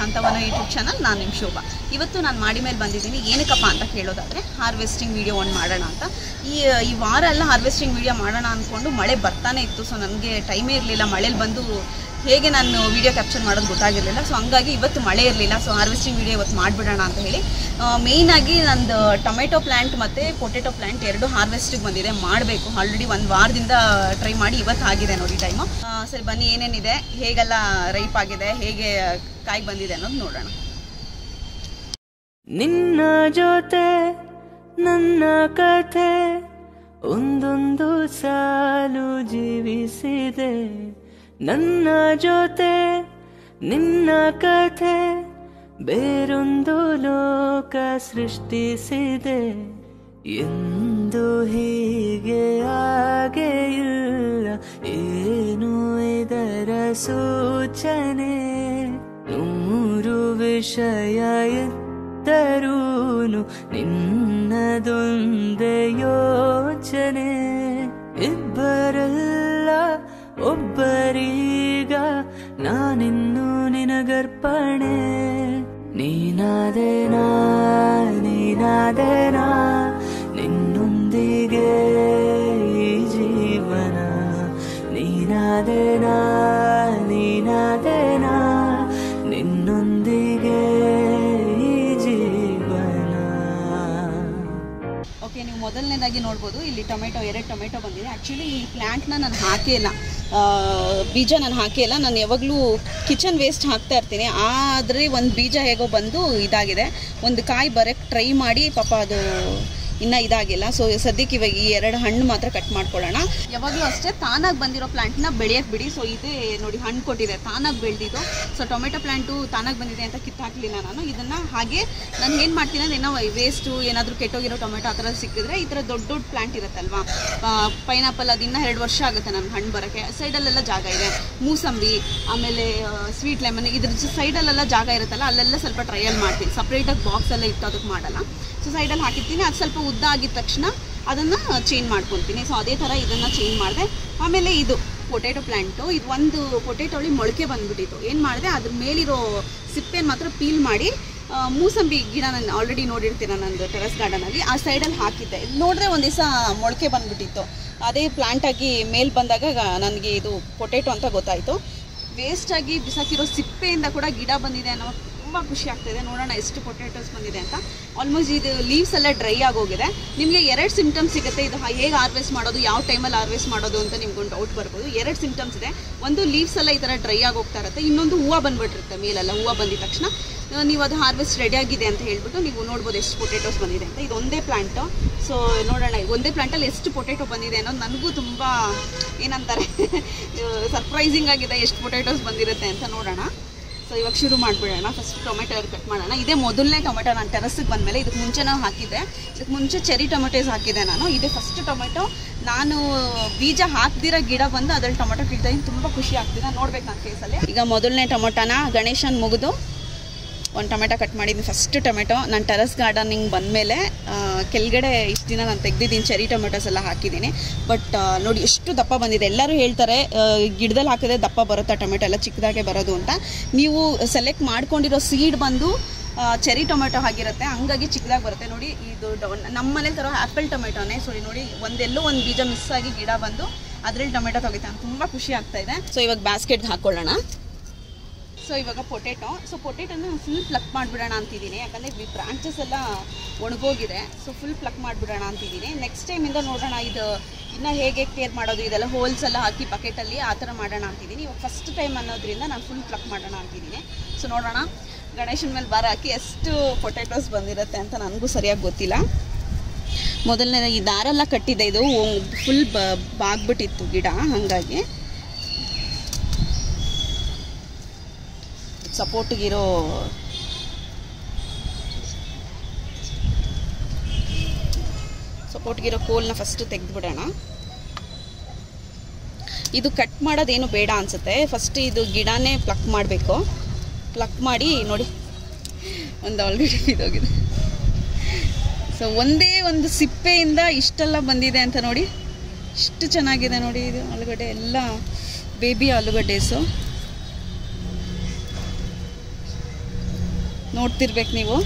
ಶಾಂತವನ YouTube channel ನಾನು ನಿಮ್ಮ ಶೋಭಾ ಇವತ್ತು ನಾನು ಮಾಡಿ ಮೇಲೆ ಬಂದಿದ್ದೀನಿ ಏನಕ್ಕಪ್ಪ ಅಂತ ಕೇಳೋದಾದರೆ ಹಾರ್ವೆಸ್ಟಿಂಗ್ ವಿಡಿಯೋ ಒಂದು ಮಾಡೋಣ ಅಂತ ಈ ಈ ವಾರ ಎಲ್ಲ ಹಾರ್ವೆಸ್ಟಿಂಗ್ ವಿಡಿಯೋ ಮಾಡೋಣ ಅಂದ್ಕೊಂಡು ಮಳೆ ಬರ್ತಾನೆ ಇತ್ತು ಸೊ ನನಗೆ ಟೈಮೇ ಇರಲಿಲ್ಲ ಮಳೇಲಿ ಬಂದು ಹೇಗೆ ನಾನು ವಿಡಿಯೋ ಕ್ಯಾಪ್ಚರ್ ಮಾಡೋದು ಗೊತ್ತಾಗಿರಲಿಲ್ಲ ಸೊ ಹಂಗಾಗಿ ಇವತ್ತು ಮಳೆ ಇರಲಿಲ್ಲ ಸೊ ಹಾರ್ವೆಸ್ಟಿಂಗ್ ವಿಡಿಯೋ ಇವತ್ತು ಮಾಡಿಬಿಡೋಣ ಅಂತ ಹೇಳಿ ಮೇಯ್ನಾಗಿ ನಂದು ಟೊಮೆಟೊ ಪ್ಲ್ಯಾಂಟ್ ಮತ್ತು ಪೊಟೆಟೊ ಪ್ಲ್ಯಾಂಟ್ ಎರಡು ಹಾರ್ವೆಸ್ಟಿಗೆ ಬಂದಿದೆ ಮಾಡಬೇಕು ಆಲ್ರೆಡಿ ಒಂದು ವಾರದಿಂದ ಟ್ರೈ ಮಾಡಿ ಇವತ್ತು ಆಗಿದೆ ನೋಡಿ ಟೈಮು ಸರಿ ಬನ್ನಿ ಏನೇನಿದೆ ಹೇಗೆಲ್ಲ ರೈಪ್ ಆಗಿದೆ ಹೇಗೆ ಕಾಯಿ ಬಂದಿದೆ ಅನ್ನೋದು ನೋಡೋಣ ನಿನ್ನ ಜೊತೆ ನನ್ನ ಕಥೆ ಒಂದೊಂದು ಸಾಲು ಜೀವಿಸಿದೆ ನನ್ನ ಜೊತೆ ನಿನ್ನ ಕಥೆ ಬೇರೊಂದು ಲೋಕ ಸೃಷ್ಟಿಸಿದೆ ಎಂದು ಹೀಗೆ ಹಾಗೆ ಇಲ್ಲ ಏನು ಇದರ ಸೂಚನೆ ನೂರು ವಿಷಯ ಇದ್ದರೂನು ನಿನ್ನದೊಂದೇ ಯೋಚನೆ ಇಬ್ಬರಲ್ಲ ಒಬ್ಬರೀಗ ನಾನಿನ್ನು ನಿನಗರ್ಪಣೆ ನೀನಾದೇನಾ ನೀನಾದೇನಾ ನಿನ್ನೊಂದಿಗೆ ಈ ಜೀವನ ನೀನಾದೇನಾ ನೀನಾದೇನಾ ನಿನ್ನೊಂದಿಗೆ ಈ ಜೀವನ ಓಕೆ ನೀವು ಮೊದಲನೇದಾಗಿ ನೋಡ್ಬೋದು ಇಲ್ಲಿ ಟೊಮೆಟೊ ಎರಡು ಟೊಮೆಟೊ ಬಂದಿದೆ ಆ್ಯಕ್ಚುಲಿ ಈ ಪ್ಲ್ಯಾಂಟ್ನ ನಾನು ಹಾಕೇ ಇಲ್ಲ ಆ, ಬೀಜ ನಾನು ಹಾಕೇ ಇಲ್ಲ ನಾನು ಯಾವಾಗಲೂ ಕಿಚನ್ ವೇಸ್ಟ್ ಹಾಕ್ತಾ ಇರ್ತೀನಿ ಆದರೆ ಒಂದು ಬೀಜ ಹೇಗೋ ಬಂದು ಇದಾಗಿದೆ ಒಂದು ಕಾಯಿ ಬರೋಕ್ಕೆ ಟ್ರೈ ಮಾಡಿ ಪಾಪ ಅದು ಇನ್ನೂ ಇದಾಗಿಲ್ಲ ಸೊ ಸದ್ಯಕ್ಕೆ ಇವಾಗ ಈ ಎರಡು ಹಣ್ಣು ಮಾತ್ರ ಕಟ್ ಮಾಡ್ಕೊಳ್ಳೋಣ ಯಾವಾಗಲೂ ಅಷ್ಟೇ ತಾನಾಗಿ ಬಂದಿರೋ ಪ್ಲ್ಯಾಂಟ್ನ ಬೆಳೆಯಕ್ಕೆ ಬಿಡಿ ಸೊ ಇದೇ ನೋಡಿ ಹಣ್ಣು ಕೊಟ್ಟಿದೆ ತಾನಾಗಿ ಬೆಳೆದಿದ್ದು ಸೊ ಟೊಮೆಟೊ ಪ್ಲ್ಯಾಂಟು ತಾನಾಗಿ ಬಂದಿದೆ ಅಂತ ಕಿತ್ತಾಕಲಿಲ್ಲ ನಾನು ಇದನ್ನು ಹಾಗೆ ನಾನು ಏನು ಮಾಡ್ತೀನಿ ಅಂದ್ರೆ ಏನೋ ವೇಸ್ಟು ಏನಾದರೂ ಕೆಟ್ಟೋಗಿರೋ ಟೊಮೆಟೊ ಆ ಥರ ಸಿಕ್ಕಿದ್ರೆ ಈ ಥರ ದೊಡ್ಡ ದೊಡ್ಡ ಪ್ಲ್ಯಾಂಟ್ ಇರುತ್ತಲ್ವಾ ಪೈನಾಪಲ್ ಅದಿನ್ನ ಎರಡು ವರ್ಷ ಆಗುತ್ತೆ ನನ್ನ ಹಣ್ಣು ಬರೋಕ್ಕೆ ಸೈಡಲ್ಲೆಲ್ಲ ಜಾಗ ಇದೆ ಮೂಸಂಬಿ ಆಮೇಲೆ ಸ್ವೀಟ್ ಲೆಮನ್ ಇದ್ರ ಸೈಡಲ್ಲೆಲ್ಲ ಜಾಗ ಇರುತ್ತಲ್ಲ ಅಲ್ಲೆಲ್ಲ ಸ್ವಲ್ಪ ಟ್ರಯಲ್ ಮಾಡ್ತೀನಿ ಸಪ್ರೇಟಾಗಿ ಬಾಕ್ಸ್ ಎಲ್ಲ ಇಟ್ಟು ಅದಕ್ಕೆ ಮಾಡಲ್ಲ ಸೊ ಸೈಡಲ್ಲಿ ಹಾಕಿರ್ತೀನಿ ಅದು ಸ್ವಲ್ಪ ಉದ್ದ ಆಗಿದ ತಕ್ಷಣ ಅದನ್ನು ಚೇಂಜ್ ಮಾಡ್ಕೊತೀನಿ ಸೊ ಅದೇ ಥರ ಇದನ್ನು ಚೇಂಜ್ ಮಾಡಿದೆ ಆಮೇಲೆ ಇದು ಪೊಟೇಟೊ ಪ್ಲ್ಯಾಂಟು ಇದು ಒಂದು ಪೊಟೇಟೊಳಿ ಮೊಳಕೆ ಬಂದ್ಬಿಟ್ಟಿತ್ತು ಏನು ಮಾಡಿದೆ ಅದ್ರ ಮೇಲಿರೋ ಸಿಪ್ಪೆನ ಮಾತ್ರ ಪೀಲ್ ಮಾಡಿ ಆ, ಮೂಸಂಬಿ ಗಿಡ ನಾನು ಆಲ್ರೆಡಿ ನೋಡಿರ್ತೀರ ನಂದು ಟೆರೆಸ್ ಗಾರ್ಡನಲ್ಲಿ ಆ ಸೈಡಲ್ಲಿ ಹಾಕಿದ್ದೆ ಇದು ನೋಡಿದ್ರೆ ಒಂದು ದಿವಸ ಮೊಳಕೆ ಬಂದ್ಬಿಟ್ಟಿತ್ತು ಅದೇ ಪ್ಲ್ಯಾಂಟಾಗಿ ಮೇಲ್ ಬಂದಾಗ ನನಗೆ ಇದು ಪೊಟೇಟೊ ಅಂತ ಗೊತ್ತಾಯಿತು ವೇಸ್ಟಾಗಿ ಬಿಸಾಕಿರೋ ಸಿಪ್ಪೆಯಿಂದ ಕೂಡ ಗಿಡ ಬಂದಿದೆ ಅನ್ನೋ ತುಂಬ ಖುಷಿ ಆಗ್ತಿದೆ ನೋಡೋಣ ಎಷ್ಟು ಪೊಟೇಟೋಸ್ ಬಂದಿದೆ ಅಂತ ಆಲ್ಮೋಸ್ಟ್ ಇದು ಲೀವ್ಸ್ ಎಲ್ಲ ಡ್ರೈ ಆಗೋಗಿದೆ ನಿಮಗೆ ಎರಡು ಸಿಂಟಮ್ಸ್ ಸಿಗುತ್ತೆ ಇದು ಹೇಗೆ ಹಾರ್ವೆಸ್ಟ್ ಮಾಡೋದು ಯಾವ ಟೈಮಲ್ಲಿ ಹಾರ್ವೆಸ್ಟ್ ಮಾಡೋದು ಅಂತ ನಿಮ್ಗೊಂದು ಡೌಟ್ ಬರ್ಬೋದು ಎರಡು ಸಿಂಟಮ್ಸ್ ಇದೆ ಒಂದು ಲೀವ್ಸ್ ಎಲ್ಲ ಈ ಥರ ಡ್ರೈ ಆಗಿ ಹೋಗ್ತಾ ಇರುತ್ತೆ ಇನ್ನೊಂದು ಹೂವು ಬಂದ್ಬಿಟ್ಟಿರುತ್ತೆ ಮೇಲೆಲ್ಲ ಹೂವು ಬಂದಿದ ತಕ್ಷಣ ಆ, ನೀವು ಅದು ಹಾರ್ವೆಸ್ಟ್ ರೆಡಿ ಆಗಿದೆ ಅಂತ ಹೇಳ್ಬಿಟ್ಟು ನೀವು ನೋಡ್ಬೋದು ಎಷ್ಟು ಪೊಟೇಟೋಸ್ ಬಂದಿದೆ ಅಂತ ಇದು ಒಂದೇ ಪ್ಲಾಂಟು ಸೊ ನೋಡೋಣ ಇದು ಒಂದೇ ಪ್ಲಾಂಟಲ್ಲಿ ಎಷ್ಟು ಪೊಟೇಟೊ ಬಂದಿದೆ ಅನ್ನೋದು ನನಗೂ ತುಂಬ ಏನಂತಾರೆ ಸರ್ಪ್ರೈಸಿಂಗ್ ಆಗಿದೆ ಎಷ್ಟು ಪೊಟೇಟೋಸ್ ಬಂದಿರುತ್ತೆ ಅಂತ ನೋಡೋಣ ಸೊ ಇವಾಗ ಶುರು ಮಾಡಿಬಿಡೋಣ ಫಸ್ಟ್ ಟೊಮೆಟೊ ಕಟ್ ಮಾಡೋಣ ಇದೇ ಮೊದಲನೇ ಟೊಮೆಟೊ ನಾನು ಟೆರಸ್ಗೆ ಬಂದಮೇಲೆ ಇದಕ್ಕೆ ಮುಂಚೆ ನಾವು ಹಾಕಿದ್ದೆ ಇದಕ್ಕೆ ಮುಂಚೆ ಚೆರಿ ಟೊಮೆಟೊಸ್ ಹಾಕಿದ್ದೆ ನಾನು ಇದೇ ಫಸ್ಟ್ ಟೊಮೆಟೊ ನಾನು ಬೀಜ ಹಾಕ್ದಿರೋ ಗಿಡ ಬಂದು ಅದ್ರಲ್ಲಿ ಟೊಮೆಟೊ ಕಿಡ್ತಾ ತುಂಬ ಖುಷಿ ಆಗ್ತಿದೆ ನೋಡ್ಬೇಕು ನಾನು ಫೇಸಲ್ಲಿ ಈಗ ಮೊದಲನೇ ಟೊಮೆಟೊನ ಗಣೇಶನ್ ಮುಗಿದು ಒಂದು ಟೊಮೆಟೊ ಕಟ್ ಮಾಡಿದ್ದೀನಿ ಫಸ್ಟ್ ಟೊಮೆಟೊ ನಾನು ಟೆರಸ್ ಗಾರ್ಡನಿಂಗ್ ಬಂದಮೇಲೆ ಕೆಳಗಡೆ ಇಷ್ಟು ದಿನ ನಾನು ತೆಗ್ದಿದ್ದೀನಿ ಚೆರಿ ಟೊಮೆಟೊಸ್ ಎಲ್ಲ ಹಾಕಿದ್ದೀನಿ ಬಟ್ ನೋಡಿ ಎಷ್ಟು ದಪ್ಪ ಬಂದಿದೆ ಎಲ್ಲರೂ ಹೇಳ್ತಾರೆ ಆ, ಗಿಡದಲ್ಲಿ ಹಾಕಿದ್ರೆ ದಪ್ಪ ಬರುತ್ತಾ ಟೊಮೆಟೊ ಎಲ್ಲ ಚಿಕ್ಕದಾಗೆ ಬರೋದು ಅಂತ ನೀವು ಸೆಲೆಕ್ಟ್ ಮಾಡ್ಕೊಂಡಿರೋ ಸೀಡ್ ಬಂದು ಚೆರಿ ಟೊಮೆಟೊ ಆಗಿರುತ್ತೆ ಹಂಗಾಗಿ ಚಿಕ್ಕದಾಗಿ ಬರುತ್ತೆ ನೋಡಿ ಇದು ಡ- ನಮ್ಮ ಮನೇಲಿ ತರೋ ಆ್ಯಪಲ್ ಟೊಮೆಟೊನೇ ಸೊ ನೋಡಿ ಒಂದೆಲ್ಲೋ ಒಂದು ಬೀಜ ಮಿಸ್ ಆಗಿ ಗಿಡ ಬಂದು ಅದರಲ್ಲಿ ಟೊಮೆಟೊ ತೆಗಿತಾನೆ ತುಂಬ ಖುಷಿ ಆಗ್ತಾ ಇದೆ ಸೊ ಇವಾಗ ಬ್ಯಾಸ್ಕೆಟ್ಗೆ ಹಾಕ್ಕೊಳ್ಳೋಣ ಸೊ ಇವಾಗ ಪೊಟೇಟೊ ಸೊ ಪೊಟೇಟೊನ ಫುಲ್ ಪ್ಲಕ್ ಮಾಡಿಬಿಡೋಣ ಅಂತಿದ್ದೀನಿ ಯಾಕಂದರೆ ಬ್ರಾಂಚಸ್ ಎಲ್ಲ ಒಣಗೋಗಿದೆ ಸೊ ಫುಲ್ ಪ್ಲಕ್ ಮಾಡಿಬಿಡೋಣ ಅಂತಿದ್ದೀನಿ ನೆಕ್ಸ್ಟ್ ಟೈಮಿಂದ ನೋಡೋಣ ಇದು ಇನ್ನು ಹೇಗೆ ಕೇರ್ ಮಾಡೋದು ಇದೆಲ್ಲ ಹೋಲ್ಸ್ ಎಲ್ಲ ಹಾಕಿ ಬಕೆಟಲ್ಲಿ ಆ ಥರ ಮಾಡೋಣ ಅಂತಿದ್ದೀನಿ ಇವಾಗ ಫಸ್ಟ್ ಟೈಮ್ ಅನ್ನೋದ್ರಿಂದ ನಾನು ಫುಲ್ ಪ್ಲಕ್ ಮಾಡೋಣ ಅಂತಿದ್ದೀನಿ ಸೊ ನೋಡೋಣ ಗಣೇಶನ ಮೇಲೆ ಬಾರ ಹಾಕಿ ಎಷ್ಟು ಪೊಟೇಟೋಸ್ ಬಂದಿರುತ್ತೆ ಅಂತ ನನಗೂ ಸರಿಯಾಗಿ ಗೊತ್ತಿಲ್ಲ ಮೊದಲನೇ ಈ ದಾರೆಲ್ಲ ಕಟ್ಟಿದೆ ಇದು ಫುಲ್ ಬಾಗ್ಬಿಟ್ಟಿತ್ತು ಗಿಡ ಹಾಗಾಗಿ ಸಪೋರ್ಟ್ಗಿರೋ ಸಪೋರ್ಟ್ಗಿರೋ ಕೋಲ್ನ ಫಸ್ಟ್ ತೆಗೆದ್ಬಿಡೋಣ ಇದು ಕಟ್ ಮಾಡೋದೇನು ಬೇಡ ಅನಿಸುತ್ತೆ ಫಸ್ಟ್ ಇದು ಗಿಡನೇ ಪ್ಲಕ್ ಮಾಡಬೇಕು ಪ್ಲಕ್ ಮಾಡಿ ನೋಡಿ ಒಂದು ಆಲ್ರೆಡಿ ಇದೋಗಿದೆ ಸೊ ಒಂದೇ ಒಂದು ಸಿಪ್ಪೆಯಿಂದ ಇಷ್ಟೆಲ್ಲ ಬಂದಿದೆ ಅಂತ ನೋಡಿ ಇಷ್ಟು ಚೆನ್ನಾಗಿದೆ ನೋಡಿ ಇದು ಆಲೂಗಡ್ಡೆ ಎಲ್ಲ ಬೇಬಿ ಆಲೂಗಡ್ಡೆಸು ನೋಡ್ತಿರ್ಬೇಕು ನೀವು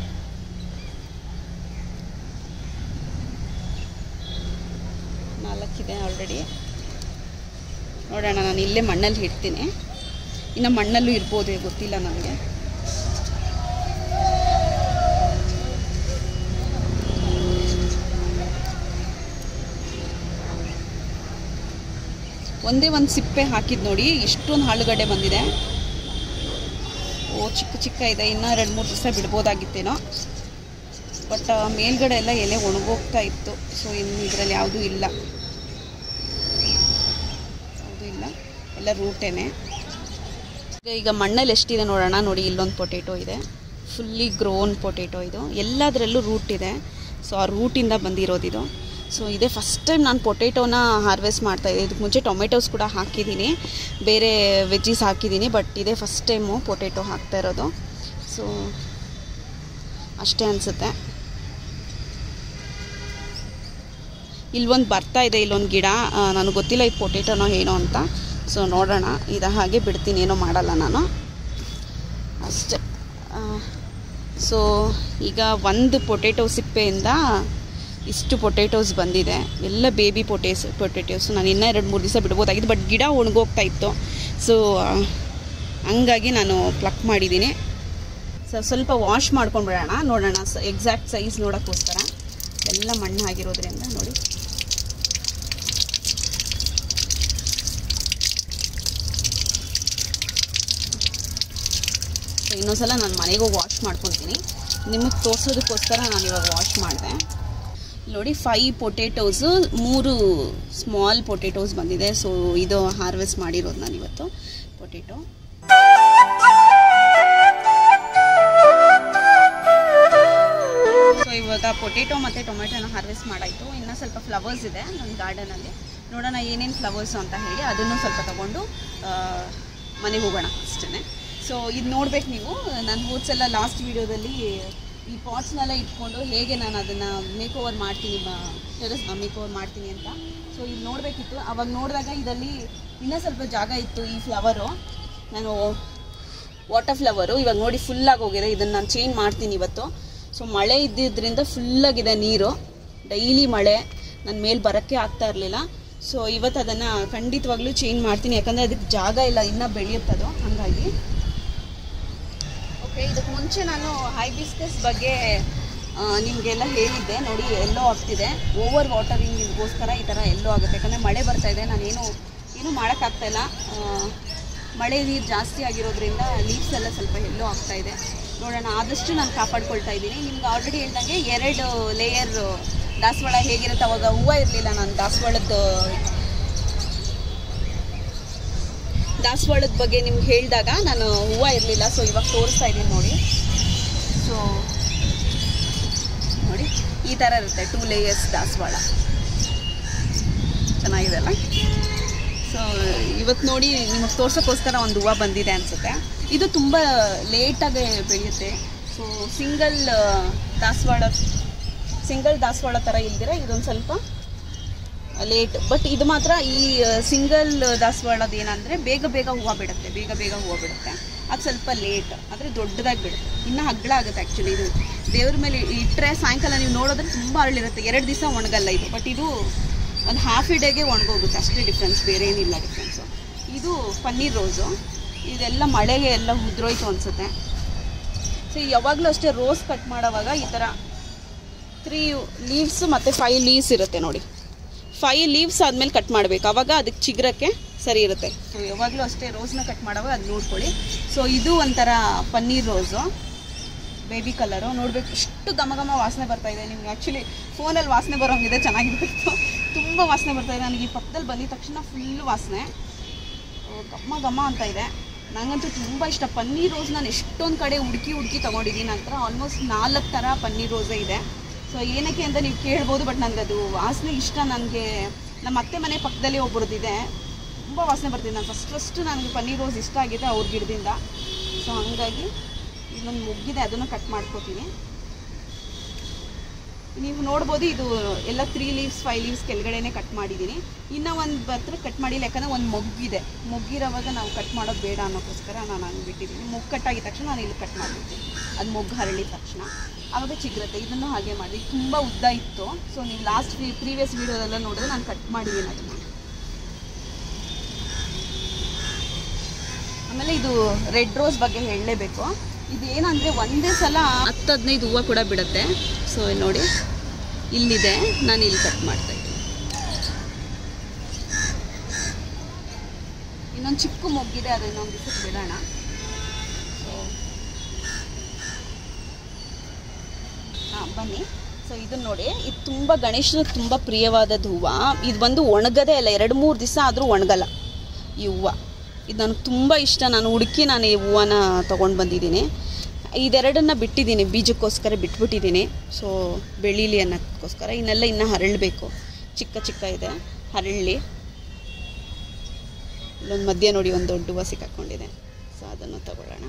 ನಾಲ್ಕಿದೆ ಆಲ್ರೆಡಿ ನೋಡೋಣ ನಾನು ಇಲ್ಲೇ ಮಣ್ಣಲ್ಲಿ ಇಡ್ತೀನಿ ಇನ್ನು ಮಣ್ಣಲ್ಲೂ ಇರ್ಬೋದು ಗೊತ್ತಿಲ್ಲ ನನಗೆ ಒಂದೇ ಒಂದು ಸಿಪ್ಪೆ ಹಾಕಿದ್ ನೋಡಿ ಇಷ್ಟೊಂದು ಆಲೂಗಡ್ಡೆ ಬಂದಿದೆ ಓ ಚಿಕ್ಕ ಚಿಕ್ಕ ಇದೆ ಇನ್ನೂ ಎರಡು ಮೂರು ದಿವಸ ಬಿಡ್ಬೋದಾಗಿತ್ತೇನೋ ಬಟ್ ಮೇಲ್ಗಡೆ ಎಲ್ಲ ಎಲೆ ಒಣಗೋಗ್ತಾ ಇತ್ತು ಸೊ ಇನ್ನು ಇದರಲ್ಲಿ ಯಾವುದೂ ಇಲ್ಲ ಯಾವುದೂ ಇಲ್ಲ ಎಲ್ಲ ರೂಟೇನೆ ಈಗ ಈಗ ಮಣ್ಣಲ್ಲಿ ಎಷ್ಟಿದೆ ನೋಡೋಣ ನೋಡಿ ಇಲ್ಲೊಂದು ಪೊಟೇಟೊ ಇದೆ ಫುಲ್ಲಿ ಗ್ರೋನ್ ಪೊಟೇಟೊ ಇದು ಎಲ್ಲದರಲ್ಲೂ ರೂಟ್ ಇದೆ ಸೊ ಆ ರೂಟಿಂದ ಬಂದಿರೋದಿದು ಸೊ ಇದೇ ಫಸ್ಟ್ ಟೈಮ್ ನಾನು ಪೊಟೇಟೋನ ಹಾರ್ವೆಸ್ಟ್ ಮಾಡ್ತಾ ಇದ್ದೆ ಇದಕ್ಕೆ ಮುಂಚೆ ಟೊಮೆಟೊಸ್ ಕೂಡ ಹಾಕಿದ್ದೀನಿ ಬೇರೆ ವೆಜ್ಜೀಸ್ ಹಾಕಿದ್ದೀನಿ ಬಟ್ ಇದೇ ಫಸ್ಟ್ ಟೈಮು ಪೊಟೇಟೊ ಹಾಕ್ತಾ ಇರೋದು ಸೊ ಅಷ್ಟೇ ಅನಿಸುತ್ತೆ ಇಲ್ಲೊಂದು ಬರ್ತಾ ಇದೆ ಇಲ್ಲೊಂದು ಗಿಡ ನನಗೆ ಗೊತ್ತಿಲ್ಲ ಇದು ಪೊಟೇಟೊನೋ ಏನೋ ಅಂತ ಸೊ ನೋಡೋಣ ಇದು ಹಾಗೆ ಬಿಡ್ತೀನಿ ಏನೋ ಮಾಡಲ್ಲ ನಾನು ಅಷ್ಟೇ ಸೊ ಈಗ ಒಂದು ಪೊಟೇಟೊ ಸಿಪ್ಪೆಯಿಂದ ಇಷ್ಟು ಪೊಟೇಟೋಸ್ ಬಂದಿದೆ ಎಲ್ಲ ಬೇಬಿ ಪೊಟೇಸ್ ಪೊಟೇಟೋಸ್ ನಾನು ಇನ್ನೂ ಎರಡು ಮೂರು ದಿವಸ ಬಿಡ್ಬೋದಾಗಿತ್ತು ಬಟ್ ಗಿಡ ಒಣಗೋಗ್ತಾ ಇತ್ತು ಸೊ ಹಂಗಾಗಿ ನಾನು ಪ್ಲಕ್ ಮಾಡಿದ್ದೀನಿ ಸೊ ಸ್ವಲ್ಪ ವಾಶ್ ಮಾಡ್ಕೊಂಡ್ಬಿಡೋಣ ನೋಡೋಣ ಸ ಎಕ್ಸಾಕ್ಟ್ ಸೈಜ್ ನೋಡೋಕ್ಕೋಸ್ಕರ ಎಲ್ಲ ಮಣ್ಣು ಆಗಿರೋದ್ರಿಂದ ನೋಡಿ ಸೊ ಇನ್ನೊಂದ್ಸಲ ನಾನು ಮನೆಗೆ ಹೋಗಿ ವಾಶ್ ಮಾಡ್ಕೊತೀನಿ ನಿಮಗೆ ತೋರಿಸೋದಕ್ಕೋಸ್ಕರ ನಾನು ಇವಾಗ ವಾಶ್ ಮಾಡಿದೆ ನೋಡಿ ಫೈ ಪೊಟೇಟೋಸು ಮೂರು ಸ್ಮಾಲ್ ಪೊಟೇಟೋಸ್ ಬಂದಿದೆ ಸೊ ಇದು ಹಾರ್ವೆಸ್ಟ್ ಮಾಡಿರೋದು ನಾನು ಇವತ್ತು ಪೊಟೇಟೊ ಸೊ ಇವಾಗ ಪೊಟೇಟೊ ಮತ್ತು ಟೊಮೆಟೊನ ಹಾರ್ವೆಸ್ಟ್ ಮಾಡಾಯಿತು ಇನ್ನು ಸ್ವಲ್ಪ ಫ್ಲವರ್ಸ್ ಇದೆ ನನ್ನ ಗಾರ್ಡನಲ್ಲಿ ನೋಡೋಣ ಏನೇನು ಫ್ಲವರ್ಸು ಅಂತ ಹೇಳಿ ಅದನ್ನು ಸ್ವಲ್ಪ ತಗೊಂಡು ಮನೆಗೆ ಹೋಗೋಣ ಅಷ್ಟೇ ಸೊ ಇದು ನೋಡ್ಬೇಕು ನೀವು ನಾನು ಹೋದ್ಸಲ ಲಾಸ್ಟ್ ವೀಡಿಯೋದಲ್ಲಿ ಈ ಪಾಟ್ಸ್ನೆಲ್ಲ ಇಟ್ಕೊಂಡು ಹೇಗೆ ನಾನು ಅದನ್ನು ಮೇಕ್ ಓವರ್ ಮಾಡ್ತೀನಿ ಟೆರಸ್ ಮೇಕ್ ಓವರ್ ಮಾಡ್ತೀನಿ ಅಂತ ಸೊ ಇದು ನೋಡಬೇಕಿತ್ತು ಅವಾಗ ನೋಡಿದಾಗ ಇದರಲ್ಲಿ ಇನ್ನೂ ಸ್ವಲ್ಪ ಜಾಗ ಇತ್ತು ಈ ಫ್ಲವರು ನಾನು ವಾಟರ್ ಫ್ಲವರು ಇವಾಗ ನೋಡಿ ಫುಲ್ಲಾಗಿ ಹೋಗಿದೆ ಇದನ್ನು ನಾನು ಚೇಂಜ್ ಮಾಡ್ತೀನಿ ಇವತ್ತು ಸೊ ಮಳೆ ಇದ್ದಿದ್ದರಿಂದ ಫುಲ್ಲಾಗಿದೆ ನೀರು ಡೈಲಿ ಮಳೆ ನನ್ನ ಮೇಲೆ ಬರೋಕ್ಕೆ ಆಗ್ತಾ ಇರಲಿಲ್ಲ ಸೊ ಇವತ್ತು ಅದನ್ನು ಖಂಡಿತವಾಗ್ಲೂ ಚೇಂಜ್ ಮಾಡ್ತೀನಿ ಯಾಕಂದರೆ ಅದಕ್ಕೆ ಜಾಗ ಇಲ್ಲ ಇನ್ನೂ ಬೆಳೆಯುತ್ತದು ಹಾಗಾಗಿ ಓಕೆ ಇದಕ್ಕೆ ಮುಂಚೆ ನಾನು ಹೈಬಿಸ್ಕಸ್ ಬಗ್ಗೆ ಆ, ನಿಮಗೆಲ್ಲ ಹೇಳಿದ್ದೆ ನೋಡಿ ಎಲ್ಲೋ ಆಗ್ತಿದೆ ಓವರ್ ವಾಟರಿಂಗಿಗೋಸ್ಕರ ಈ ಥರ ಎಲ್ಲೋ ಆಗುತ್ತೆ ಯಾಕಂದರೆ ಮಳೆ ಬರ್ತಾ ಇದೆ ನಾನೇನು ಏನೂ ಮಾಡೋಕ್ಕಾಗ್ತಾಯಿಲ್ಲ ಮಳೆ ನೀರು ಜಾಸ್ತಿ ಆಗಿರೋದ್ರಿಂದ ಲೀವ್ಸ್ ಎಲ್ಲ ಸ್ವಲ್ಪ ಎಲ್ಲೋ ಆಗ್ತಾ ಇದೆ ನೋಡೋಣ ಆದಷ್ಟು ನಾನು ಕಾಪಾಡ್ಕೊಳ್ತಾ ಇದ್ದೀನಿ ನಿಮ್ಗೆ ಆಲ್ರೆಡಿ ಹೇಳ್ದಂಗೆ ಎರಡು ಲೇಯರ್ ದಾಸವಾಳ ಹೇಗಿರುತ್ತೆ ಅವಾಗ ಹೂವು ಇರಲಿಲ್ಲ ನಾನು ದಾಸವಾಳದ್ದು ದಾಸವಾಳದ ಬಗ್ಗೆ ನಿಮ್ಗೆ ಹೇಳಿದಾಗ ನಾನು ಹೂವು ಇರಲಿಲ್ಲ ಸೊ ಇವಾಗ ತೋರಿಸ್ತಾ ಇದ್ದೀನಿ ನೋಡಿ ಸೊ ನೋಡಿ ಈ ಥರ ಇರುತ್ತೆ ಟೂ ಲೇಯರ್ಸ್ ದಾಸವಾಳ ಚೆನ್ನಾಗಿದೆ ಅಲ್ಲ ಸೊ ಇವತ್ತು ನೋಡಿ ನಿಮಗೆ ತೋರ್ಸೋಕ್ಕೋಸ್ಕರ ಒಂದು ಹೂವು ಬಂದಿದೆ ಅನಿಸುತ್ತೆ ಇದು ತುಂಬ ಲೇಟಾಗಿ ಬೆಳೆಯುತ್ತೆ ಸೊ ಸಿಂಗಲ್ ದಾಸವಾಳ ಸಿಂಗಲ್ ದಾಸವಾಳ ಥರ ಇಲ್ದಿರ ಇದೊಂದು ಸ್ವಲ್ಪ ಲೇಟ್ ಬಟ್ ಇದು ಮಾತ್ರ ಈ ಸಿಂಗಲ್ ದಾಸವಾಳದ ಏನಂದರೆ ಬೇಗ ಬೇಗ ಹೂವು ಬಿಡುತ್ತೆ ಬೇಗ ಬೇಗ ಹೂವು ಬಿಡುತ್ತೆ ಅದು ಸ್ವಲ್ಪ ಲೇಟ್ ಆದರೆ ದೊಡ್ಡದಾಗಿ ಬಿಡುತ್ತೆ ಇನ್ನೂ ಹಗ್ಗಳ ಆಗುತ್ತೆ ಆ್ಯಕ್ಚುಲಿ ಇದು ದೇವ್ರ ಮೇಲೆ ಇಟ್ಟರೆ ಸಾಯಂಕಾಲ ನೀವು ನೋಡಿದ್ರೆ ತುಂಬ ಅರಳಿರುತ್ತೆ ಎರಡು ದಿವಸ ಒಣಗಲ್ಲ ಇದು ಬಟ್ ಇದು ಒಂದು ಹಾಫ್ ಎ ಡೇಗೆ ಒಣಗೋಗುತ್ತೆ ಅಷ್ಟೇ ಡಿಫ್ರೆನ್ಸ್ ಬೇರೆ ಏನಿಲ್ಲ ಡಿಫ್ರೆನ್ಸು ಇದು ಪನ್ನೀರ್ ರೋಸು ಇದೆಲ್ಲ ಮಳೆಗೆ ಎಲ್ಲ ಉದ್ರೋಯ್ತು ಅನಿಸುತ್ತೆ ಸೊ ಯಾವಾಗಲೂ ಅಷ್ಟೇ ರೋಸ್ ಕಟ್ ಮಾಡೋವಾಗ ಈ ಥರ ತ್ರೀ ಲೀವ್ಸ್ ಮತ್ತು ಫೈವ್ ಲೀವ್ಸ್ ಇರುತ್ತೆ ನೋಡಿ ಫೈವ್ ಲೀವ್ಸ್ ಆದಮೇಲೆ ಕಟ್ ಮಾಡಬೇಕು ಆವಾಗ ಅದಕ್ಕೆ ಚಿಗುರಕ್ಕೆ ಸರಿ ಇರುತ್ತೆ ಸೊ ಯಾವಾಗಲೂ ಅಷ್ಟೇ ರೋಸ್ನ ಕಟ್ ಮಾಡುವಾಗ ಅದು ನೋಡ್ಕೊಳ್ಳಿ ಸೊ ಇದು ಒಂಥರ ಪನ್ನೀರ್ ರೋಸು ಬೇಬಿ ಕಲರು ನೋಡಬೇಕು ಇಷ್ಟು ಘಮ ಘಮ ವಾಸನೆ ಬರ್ತಾ ಇದೆ ನಿಮ್ಗೆ ಆ್ಯಕ್ಚುಲಿ ಫೋನಲ್ಲಿ ವಾಸನೆ ಬರೋಂಗಿದೆ ಚೆನ್ನಾಗಿರ್ಬೇಕು ತುಂಬ ವಾಸನೆ ಬರ್ತಾ ಇದೆ ನನಗೆ ಈ ಪಕ್ಕದಲ್ಲಿ ಬಂದಿದ ತಕ್ಷಣ ಫುಲ್ ವಾಸನೆ ಆ, ಘಮ ಘಮ ಅಂತ ಇದೆ ನನಗಂತೂ ತುಂಬ ಇಷ್ಟ ಪನ್ನೀರ್ ರೋಸ್ ನಾನು ಎಷ್ಟೊಂದು ಕಡೆ ಹುಡುಕಿ ಹುಡುಕಿ ತೊಗೊಂಡಿದ್ದೀನಿ ನಂತರ ಆಲ್ಮೋಸ್ಟ್ ನಾಲ್ಕು ಥರ ಪನ್ನೀರ್ ರೋಸೇ ಇದೆ ಸೊ ಏನಕ್ಕೆ ಅಂತ ನೀವು ಕೇಳ್ಬೋದು ಬಟ್ ನನಗೆ ಅದು ವಾಸನೆ ಇಷ್ಟ ನನಗೆ ನಮ್ಮ ಅತ್ತೆ ಮನೆ ಪಕ್ಕದಲ್ಲಿ ಒಬ್ಬರದಿದೆ ತುಂಬ ವಾಸನೆ ಬರ್ತಿದೆ ನಾನು ಫಸ್ಟ್ ಫಸ್ಟು ನನಗೆ ಪನ್ನೀರ್ ರೋಸ್ ಇಷ್ಟ ಆಗಿದೆ ಅವ್ರ ಗಿಡದಿಂದ ಸೊ ಹಂಗಾಗಿ ಇನ್ನೊಂದು ಮುಗ್ಗಿದೆ ಅದನ್ನು ಕಟ್ ಮಾಡ್ಕೋತೀನಿ ನೀವು ನೋಡ್ಬೋದು ಇದು ಎಲ್ಲ ತ್ರೀ ಲೀವ್ಸ್ ಫೈವ್ ಲೀವ್ಸ್ ಕೆಳಗಡೆನೆ ಕಟ್ ಮಾಡಿದ್ದೀನಿ ಇನ್ನೂ ಒಂದು ಹತ್ರ ಕಟ್ ಮಾಡಿಲ್ಲ ಯಾಕಂದರೆ ಒಂದು ಮೊಗ್ಗಿದೆ ಮೊಗ್ಗಿರೋವಾಗ ನಾವು ಕಟ್ ಮಾಡೋದು ಬೇಡ ಅನ್ನೋಕ್ಕೋಸ್ಕರ ನಾನು ಹಂಗೆ ಬಿಟ್ಟಿದ್ದೀನಿ ಮೊಗ್ಗು ಕಟ್ಟಾಗಿದ ತಕ್ಷಣ ನಾನು ಇಲ್ಲಿ ಕಟ್ ಮಾಡಿಬಿಡ್ತೀನಿ ಅದು ಮೊಗ್ಗು ಹರಳಿದ ತಕ್ಷಣ ಆವಾಗ ಚಿಗುರುತ್ತೆ ಇದನ್ನು ಹಾಗೆ ಮಾಡಿ ತುಂಬ ಉದ್ದ ಇತ್ತು ಸೊ ನೀವು ಲಾಸ್ಟ್ ಪ್ರೀವಿಯಸ್ ವೀಡಿಯೋದೆಲ್ಲ ನೋಡಿದ್ರೆ ನಾನು ಕಟ್ ಮಾಡಿದ್ದೀನಿ ಅದನ್ನು ಆಮೇಲೆ ಇದು ರೆಡ್ ರೋಸ್ ಬಗ್ಗೆ ಹೇಳಲೇಬೇಕು ಇದು ಏನಂದರೆ ಒಂದೇ ಸಲ ಹತ್ತು ಹದಿನೈದು ಹೂವು ಕೂಡ ಬಿಡುತ್ತೆ ಸೊ ನೋಡಿ ಇಲ್ಲಿದೆ ನಾನು ಇಲ್ಲಿ ಕಟ್ ಮಾಡ್ತಾ ಇದ್ದೀನಿ ಇನ್ನೊಂದು ಚಿಕ್ಕ ಮೊಗ್ಗಿದೆ ಅದು ಇನ್ನೊಂದು ದಿವಸಕ್ಕೆ ಬಿಡೋಣ ಸೊ ಹಾಂ ಬನ್ನಿ ಸೊ ಇದನ್ನ ನೋಡಿ ಇದು ತುಂಬ ಗಣೇಶನ ತುಂಬ ಪ್ರಿಯವಾದದ್ದು ಹೂವು ಇದು ಬಂದು ಒಣಗದೇ ಇಲ್ಲ ಎರಡು ಮೂರು ದಿವಸ ಆದರೂ ಒಣಗಲ್ಲ ಈ ಹೂವು ಇದು ನನಗೆ ತುಂಬ ಇಷ್ಟ ನಾನು ಹುಡುಕಿ ನಾನು ಈ ಹೂವನ ತೊಗೊಂಡು ಬಂದಿದ್ದೀನಿ ಇದೆರಡನ್ನ ಬಿಟ್ಟಿದ್ದೀನಿ ಬೀಜಕ್ಕೋಸ್ಕರ ಬಿಟ್ಬಿಟ್ಟಿದ್ದೀನಿ ಸೊ ಬೆಳೀಲಿ ಅನ್ನೋಕ್ಕೋಸ್ಕರ ಇನ್ನೆಲ್ಲ ಇನ್ನೂ ಹರಳಬೇಕು ಚಿಕ್ಕ ಚಿಕ್ಕ ಇದೆ ಹರಳಲಿ ಇಲ್ಲೊಂದು ಮಧ್ಯ ನೋಡಿ ಒಂದು ದೊಡ್ಡ ಹೂವು ಸಿಕ್ಕಾಕೊಂಡಿದೆ ಸೊ ಅದನ್ನು ತಗೊಳ್ಳೋಣ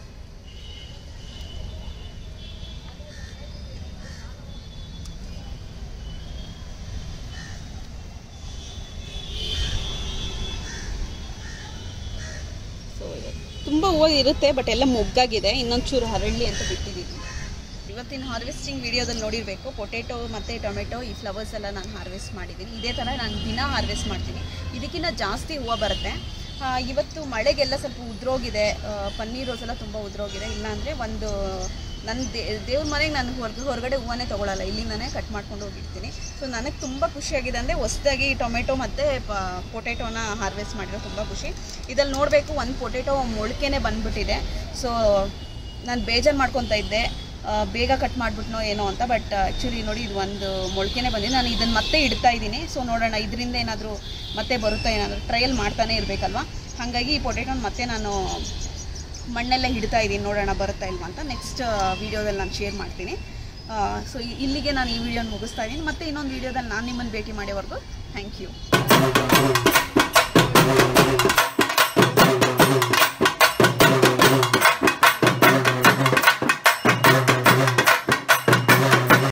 ಸೊ ತುಂಬ ಹೂವು ಇರುತ್ತೆ ಬಟ್ ಎಲ್ಲ ಮೊಗ್ಗಾಗಿದೆ ಇನ್ನೊಂದು ಚೂರು ಹರಳಿ ಅಂತ ಬಿಟ್ಟಿದ್ದೀನಿ ಇವತ್ತಿನ ಹಾರ್ವೆಸ್ಟಿಂಗ್ ವಿಡಿಯೋದಲ್ಲಿ ನೋಡಿರಬೇಕು ಪೊಟೇಟೊ ಮತ್ತು ಟೊಮೆಟೊ ಈ ಫ್ಲವರ್ಸ್ ಎಲ್ಲ ನಾನು ಹಾರ್ವೆಸ್ಟ್ ಮಾಡಿದ್ದೀನಿ ಇದೇ ಥರ ನಾನು ದಿನ ಹಾರ್ವೆಸ್ಟ್ ಮಾಡ್ತೀನಿ ಇದಕ್ಕಿಂತ ಜಾಸ್ತಿ ಹೂವು ಬರುತ್ತೆ ಆ, ಇವತ್ತು ಮಳೆಗೆಲ್ಲ ಸ್ವಲ್ಪ ಉದ್ರೋಗಿದೆ ಆ, ಪನ್ನೀರ್ ರೋಸ್ ಎಲ್ಲ ತುಂಬ ಉದ್ರೋಗಿದೆ ಇಲ್ಲಾಂದರೆ ಒಂದು ನನ್ನ ದೇ ದೇವ್ರ ಮನೆಗೆ ನಾನು ಹೊರಗೆ ಹೊರಗಡೆ ಹೂವನ್ನೇ ತೊಗೊಳಲ್ಲ ಇಲ್ಲಿಂದನೇ ಕಟ್ ಮಾಡ್ಕೊಂಡು ಹೋಗಿರ್ತೀನಿ ಸೊ ನನಗೆ ತುಂಬ ಖುಷಿಯಾಗಿದೆ ಅಂದರೆ ಹೊಸ್ದಾಗಿ ಟೊಮೆಟೊ ಮತ್ತು ಪೊಟೆಟೋನ ಹಾರ್ವೆಸ್ಟ್ ಮಾಡಿರೋ ತುಂಬ ಖುಷಿ ಇದ್ರಲ್ಲಿ ನೋಡಬೇಕು ಒಂದು ಪೊಟೆಟೊ ಮೊಳಕೆನೇ ಬಂದ್ಬಿಟ್ಟಿದೆ ಸೊ ನಾನು ಬೇಜಾರು ಮಾಡ್ಕೊತಾ ಇದ್ದೆ ಆ, ಬೇಗ ಕಟ್ ಮಾಡಿಬಿಟ್ನೋ ಏನೋ ಅಂತ ಬಟ್ ಆ್ಯಕ್ಚುಲಿ ನೋಡಿ ಇದು ಒಂದು ಮೊಳಕೆನೇ ಬಂದಿದೆ ನಾನು ಇದನ್ನು ಮತ್ತೆ ಇಡ್ತಾ ಇದ್ದೀನಿ ಸೊ ನೋಡೋಣ ಇದರಿಂದ ಏನಾದರೂ ಮತ್ತೆ ಬರುತ್ತಾ ಏನಾದರೂ ಟ್ರಯಲ್ ಮಾಡ್ತಾನೆ ಇರಬೇಕಲ್ವಾ ಹಾಗಾಗಿ ಈ ಪೊಟೆಟೋನ ಮತ್ತೆ ನಾನು ಮಣ್ಣೆಲ್ಲ ಹಿಡ್ತಾ ಇದ್ದೀನಿ ನೋಡೋಣ ಬರುತ್ತಾ ಇಲ್ವಾ ಅಂತ ನೆಕ್ಸ್ಟ್ ವೀಡಿಯೋದಲ್ಲಿ ನಾನು ಶೇರ್ ಮಾಡ್ತೀನಿ ಸೊ ಇಲ್ಲಿಗೆ ನಾನು ಈ ವಿಡಿಯೋನ ಮುಗಿಸ್ತಾ ಇದ್ದೀನಿ ಮತ್ತೆ ಇನ್ನೊಂದು ವೀಡಿಯೋದಲ್ಲಿ ನಾನು ನಿಮ್ಮನ್ನು ಭೇಟಿ ಮಾಡೋವರೆಗೂ ಥ್ಯಾಂಕ್ ಯು